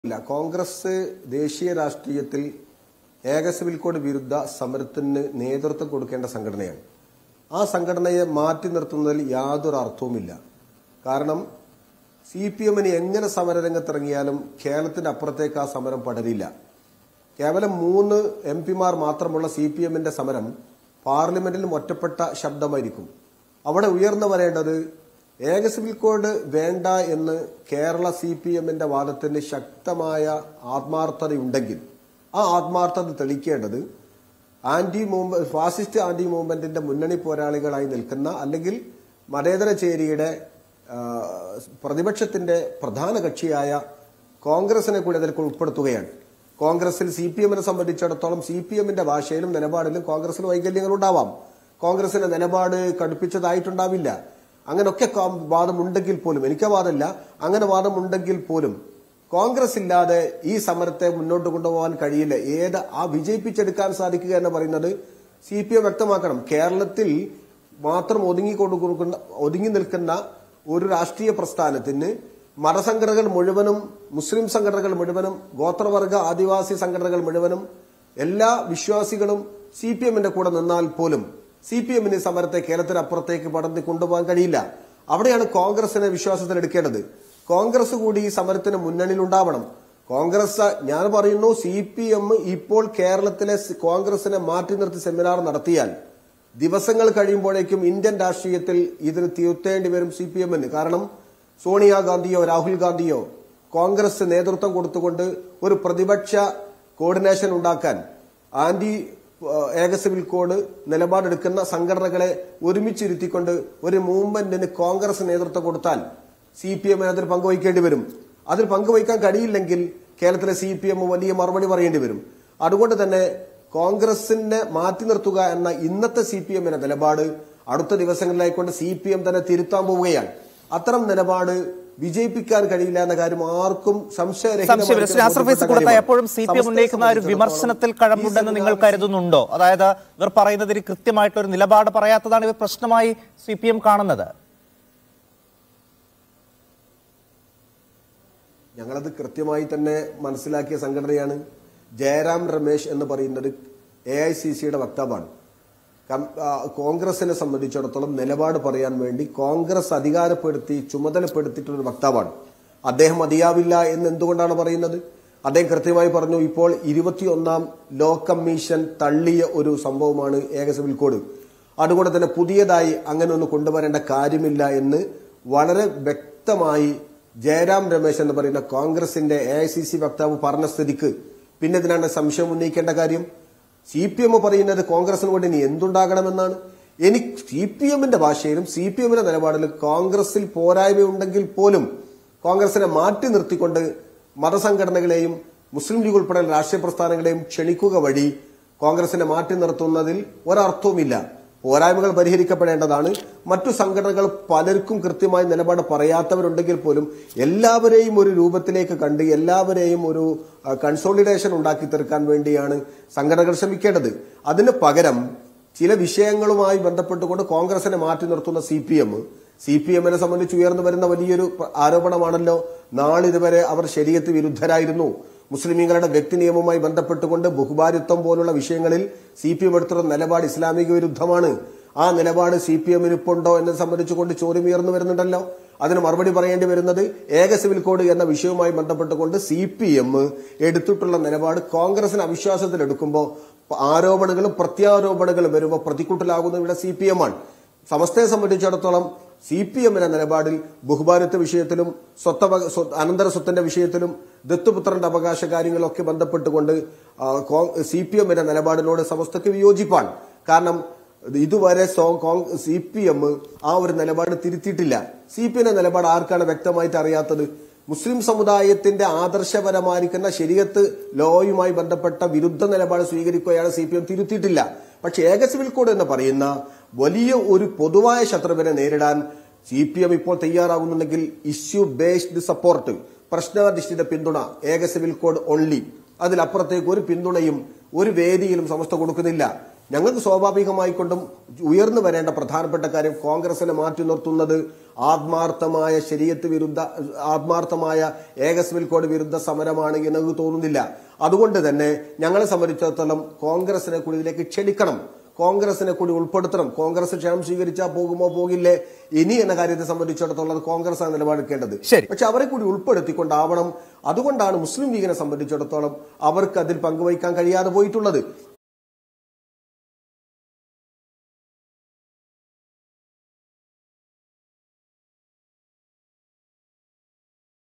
ഇല്ല കോൺഗ്രസ് ദേശീയ രാഷ്ട്രീയത്തിൽ ഏക സിവിൽ കോഡ് വിരുദ്ധ സമരത്തിന് നേതൃത്വം കൊടുക്കേണ്ട സംഘടനയാണ് ആ സംഘടനയെ മാറ്റി നിർത്തുന്നതിൽ യാതൊരു അർത്ഥവുമില്ല കാരണം സി പി എമ്മിന് എങ്ങനെ സമരരംഗത്തിറങ്ങിയാലും കേരളത്തിന്റെ അപ്പുറത്തേക്ക് ആ സമരം പടരില്ല കേവലം മൂന്ന് എം പിമാർ മാത്രമുള്ള സി പി എമ്മിന്റെ സമരം പാർലമെന്റിലും ഒറ്റപ്പെട്ട ശബ്ദമായിരിക്കും അവിടെ ഉയർന്നു വരേണ്ടത് ഏക സിവിൽ കോഡ് വേണ്ട എന്ന് കേരള സി പി എമ്മിന്റെ വാദത്തിന് ശക്തമായ ആത്മാർത്ഥതയുണ്ടെങ്കിൽ ആ ആത്മാർത്ഥത തെളിയിക്കേണ്ടത് ആന്റി മൂവ്മെന്റ് ഫാസിസ്റ്റ് ആന്റി മൂവ്മെന്റിന്റെ മുന്നണി പോരാളികളായി നിൽക്കുന്ന അല്ലെങ്കിൽ മതേതര ചേരിയുടെ ആ, പ്രതിപക്ഷത്തിന്റെ പ്രധാന കക്ഷിയായ കോൺഗ്രസിനെ കൂടി അതിൽ ഉൾപ്പെടുത്തുകയാണ് കോൺഗ്രസിൽ സി പി എമ്മിനെ സംബന്ധിച്ചിടത്തോളം സി പി എമ്മിന്റെ ഭാഷയിലും നിലപാടിലും കോൺഗ്രസിന് വൈകല്യങ്ങൾ ഉണ്ടാവാം കോൺഗ്രസിന്റെ നിലപാട് കടുപ്പിച്ചതായിട്ടുണ്ടാവില്ല അങ്ങനെയൊക്കെ കാ- വാദമുണ്ടെങ്കിൽ പോലും എനിക്ക് ആ വാദമില്ല അങ്ങനെ വാദമുണ്ടെങ്കിൽ പോലും കോൺഗ്രസ് ഇല്ലാതെ ഈ സമരത്തെ മുന്നോട്ട് കൊണ്ടുപോകാൻ കഴിയില്ല ഏത് ആ വിജയിപ്പിച്ചെടുക്കാൻ സാധിക്കുക എന്ന് പറയുന്നത് സി പി എം വ്യക്തമാക്കണം കേരളത്തിൽ മാത്രം ഒതുങ്ങി കൊടുക്കുന്ന ഒതുങ്ങി നിൽക്കുന്ന ഒരു രാഷ്ട്രീയ പ്രസ്ഥാനത്തിന് മതസംഘടനകൾ മുഴുവനും മുസ്ലിം സംഘടനകൾ മുഴുവനും ഗോത്രവർഗ ആദിവാസി സംഘടനകൾ മുഴുവനും എല്ലാ വിശ്വാസികളും സി പി എമ്മിന്റെ കൂടെ നിന്നാൽ പോലും സി പി എമ്മിന് ഈ സമരത്തെ കേരളത്തിനപ്പുറത്തേക്ക് പടർത്തി കൊണ്ടുപോകാൻ കഴിയില്ല അവിടെയാണ് കോൺഗ്രസിനെ വിശ്വാസത്തിൽ എടുക്കേണ്ടത് കോൺഗ്രസ് കൂടി ഈ സമരത്തിന് മുന്നണിയിൽ ഉണ്ടാവണം കോൺഗ്രസ് ഞാൻ പറയുന്നു സി പി എം ഇപ്പോൾ കേരളത്തിലെ സ് കോൺഗ്രസിനെ മാറ്റി നിർത്തി സെമിനാർ നടത്തിയാൽ ദിവസങ്ങൾ കഴിയുമ്പോഴേക്കും ഇന്ത്യൻ രാഷ്ട്രീയത്തിൽ ഇതിന് തിരുത്തേണ്ടി വരും സി പി എമ്മിന് കാരണം സോണിയാഗാന്ധിയോ രാഹുൽ ഗാന്ധിയോ കോൺഗ്രസ് നേതൃത്വം കൊടുത്തുകൊണ്ട് ഒരു പ്രതിപക്ഷ കോർഡിനേഷൻ ഉണ്ടാക്കാൻ ആന്റി ഏഹ്, ഏക സിവിൽ കോഡ് നിലപാടെടുക്കുന്ന സംഘടനകളെ ഒരുമിച്ചിരുത്തിക്കൊണ്ട് ഒരു മൂവ്മെന്റിന് കോൺഗ്രസ് നേതൃത്വം കൊടുത്താൽ സി പി എമ്മിന് അതിൽ പങ്കുവയ്ക്കേണ്ടി വരും അതിൽ പങ്കുവയ്ക്കാൻ കഴിയില്ലെങ്കിൽ കേരളത്തിലെ സി പി എം വലിയ മറുപടി പറയേണ്ടി വരും അതുകൊണ്ട് തന്നെ കോൺഗ്രസിനെ മാറ്റി നിർത്തുക എന്ന ഇന്നത്തെ സി പി എമ്മിന്റെ നിലപാട് അടുത്ത ദിവസങ്ങളിലായിക്കൊണ്ട് സി പി എം തന്നെ തിരുത്താൻ പോവുകയാണ് അത്തരം നിലപാട് വിജയിപ്പിക്കാൻ കഴിയില്ല എന്ന കാര്യം ആർക്കും സംശയമില്ല ശ്രീ അസർ ഫൈസ് കൊടുത്ത എപ്പോഴും സി പി എം ഉന്നയിക്കുന്ന ആ ഒരു വിമർശനത്തിൽ കഴമ്പുണ്ടെന്ന് നിങ്ങൾ കരുതുന്നുണ്ടോ അതായത് ഇവർ പറയുന്നതിന് കൃത്യമായിട്ടുള്ള ഒരു നിലപാട് പറയാത്തതാണ് ഇവർ പ്രശ്നമായി സി പി എം കാണുന്നത് ഞങ്ങളത് കൃത്യമായി തന്നെ മനസ്സിലാക്കിയ സംഘടനയാണ് ജയറാം രമേശ് എന്ന് പറയുന്നത് എ ഐ സി സിയുടെ വക്താവാണ് കം- ആ, കോൺഗ്രസിനെ സംബന്ധിച്ചിടത്തോളം നിലപാട് പറയാൻ വേണ്ടി കോൺഗ്രസ് അധികാരപ്പെടുത്തി ചുമതലപ്പെടുത്തിയിട്ടുള്ള വക്താവാണ് അദ്ദേഹം മതിയാവില്ല എന്ന് എന്തുകൊണ്ടാണ് പറയുന്നത് അദ്ദേഹം കൃത്യമായി പറഞ്ഞു ഇപ്പോൾ ഇരുപത്തിയൊന്നാം ലോ കമ്മീഷൻ തള്ളിയ ഒരു സംഭവമാണ് ഏക സിവിൽ കോഡ് അതുകൊണ്ട് തന്നെ പുതിയതായി അങ്ങനെ ഒന്ന് കൊണ്ടുവരേണ്ട കാര്യമില്ല എന്ന് വളരെ വ്യക്തമായി ജയറാം രമേശ് എന്ന് പറയുന്ന കോൺഗ്രസിന്റെ എ ഐ സി സി വക്താവ് പറഞ്ഞ സ്ഥിതിക്ക് പിന്നെ ഇതിനാണ് സംശയം ഉന്നയിക്കേണ്ട കാര്യം സി പി എം പറയുന്നത് കോൺഗ്രസിന് വേണ്ടി ഇനി എന്തുണ്ടാകണമെന്നാണ് എനിക്ക് സി പി എമ്മിന്റെ ഭാഷയിലും സി പി എമ്മിന്റെ നിലപാടിലും കോൺഗ്രസിൽ പോരായ്മയുണ്ടെങ്കിൽ പോലും കോൺഗ്രസിനെ മാറ്റി നിർത്തിക്കൊണ്ട് മതസംഘടനകളെയും മുസ്ലിം ലീഗ് ഉൾപ്പെടെ രാഷ്ട്രീയ പ്രസ്ഥാനങ്ങളെയും ക്ഷണിക്കുക വഴി കോൺഗ്രസിനെ മാറ്റി നിർത്തുന്നതിൽ ഒരർത്ഥവുമില്ല പോരായ്മകൾ പരിഹരിക്കപ്പെടേണ്ടതാണ് മറ്റു സംഘടനകൾ പലർക്കും കൃത്യമായ നിലപാട് പറയാത്തവരുണ്ടെങ്കിൽ പോലും എല്ലാവരെയും ഒരു രൂപത്തിലേക്ക് കണ്ട് എല്ലാവരെയും ഒരു കൺസോളിഡേഷൻ ഉണ്ടാക്കി തീർക്കാൻ വേണ്ടിയാണ് സംഘടനകൾ ശ്രമിക്കേണ്ടത് അതിന് പകരം ചില വിഷയങ്ങളുമായി ബന്ധപ്പെട്ടുകൊണ്ട് കോൺഗ്രസിനെ മാറ്റി നിർത്തുന്ന C P M C P എമ്മിനെ സംബന്ധിച്ച് ഉയർന്നു വരുന്ന വലിയൊരു പ- ആരോപണമാണല്ലോ നാളിതുവരെ അവർ ശരീരത്ത് വിരുദ്ധരായിരുന്നു മുസ്ലിമീങ്ങളുടെ വ്യക്തി നിയമവുമായി ബന്ധപ്പെട്ടുകൊണ്ട് ബഹുഭാരിത്വം പോലുള്ള വിഷയങ്ങളിൽ സി പി എം എടുത്തുള്ള നിലപാട് ഇസ്ലാമിക വിരുദ്ധമാണ് ആ നിലപാട് സി പി എമ്മിന് ഇപ്പുണ്ടോ എന്നത് സംബന്ധിച്ചുകൊണ്ട് ചോദ്യം ഉയർന്നു വരുന്നുണ്ടല്ലോ അതിന് മറുപടി പറയേണ്ടി വരുന്നത് ഏക സിവിൽ കോഡ് എന്ന വിഷയവുമായി ബന്ധപ്പെട്ടുകൊണ്ട് സി പി എം എടുത്തിട്ടുള്ള നിലപാട് കോൺഗ്രസിന് അവിശ്വാസത്തിൽ എടുക്കുമ്പോൾ ആരോപണങ്ങളും പ്രത്യാരോപണങ്ങളും വരുമ്പോൾ പ്രതിക്കൂട്ടിലാകുന്ന ഇവിടെ സി പി എം ആണ് സമസ്തയെ സംബന്ധിച്ചിടത്തോളം സി പി എമ്മിന്റെ നിലപാടിൽ ബഹുഭാരത്വ വിഷയത്തിലും സ്വത്ത അനന്തര സ്വത്തിന്റെ വിഷയത്തിലും ദത്തുപുത്രന്റെ അവകാശ കാര്യങ്ങളൊക്കെ ബന്ധപ്പെട്ടുകൊണ്ട് സി പി എമ്മിന്റെ നിലപാടിനോട് സമസ്തയ്ക്ക് വിയോജിപ്പാണ് കാരണം ഇതുവരെ സി പി എം ആ ഒരു നിലപാട് തിരുത്തിയിട്ടില്ല സി പി എമ്മിന്റെ നിലപാട് ആർക്കാണ് വ്യക്തമായിട്ട് അറിയാത്തത് മുസ്ലിം സമുദായത്തിന്റെ ആദർശപരമായിരിക്കുന്ന ശരീരത്ത് ലോയുമായി ബന്ധപ്പെട്ട വിരുദ്ധ നിലപാട് സ്വീകരിക്കുകയാണ് സി പി എം തിരുത്തിയിട്ടില്ല പക്ഷേ ഏക സിവിൽ കോഡ് എന്ന് പറയുന്ന വലിയ ഒരു പൊതുവായ ശത്രുവിനെ നേരിടാൻ സി പി എം ഇപ്പോൾ തയ്യാറാകുന്നുണ്ടെങ്കിൽ ഇഷ്യൂ ബേസ്ഡ് സപ്പോർട്ട് പ്രശ്നാധിഷ്ഠിത പിന്തുണ ഏക സിവിൽ കോഡ് ഓൺലി അതിലപ്പുറത്തേക്ക് ഒരു പിന്തുണയും ഒരു വേദിയിലും സമസ്ത കൊടുക്കുന്നില്ല ഞങ്ങൾക്ക് സ്വാഭാവികമായിക്കൊണ്ടും ഉയർന്നു വരേണ്ട പ്രധാനപ്പെട്ട കാര്യം കോൺഗ്രസിനെ മാറ്റി നിർത്തുന്നത് ആത്മാർത്ഥമായ ശരീരത്ത് വിരുദ്ധ ആത്മാർത്ഥമായ ഏക സിവിൽ കോഡ് വിരുദ്ധ സമരമാണ് എന്ന് നമുക്ക് തോന്നുന്നില്ല അതുകൊണ്ട് തന്നെ ഞങ്ങളെ സംബന്ധിച്ചിടത്തോളം കോൺഗ്രസിനെ കൂടി ഇതിലേക്ക് ക്ഷണിക്കണം കോൺഗ്രസിനെ കൂടി ഉൾപ്പെടുത്തണം കോൺഗ്രസ് ക്ഷണം സ്വീകരിച്ചാൽ പോകുമോ പോകില്ലേ ഇനി എന്ന കാര്യത്തെ സംബന്ധിച്ചിടത്തോളം അത് കോൺഗ്രസ് ആണ് നിലപാടെടുക്കേണ്ടത് ശരി. പക്ഷെ അവരെ കൂടി ഉൾപ്പെടുത്തിക്കൊണ്ടാവണം അതുകൊണ്ടാണ് മുസ്ലിം ലീഗിനെ സംബന്ധിച്ചിടത്തോളം അവർക്ക് അതിൽ പങ്കുവയ്ക്കാൻ കഴിയാതെ പോയിട്ടുള്ളത്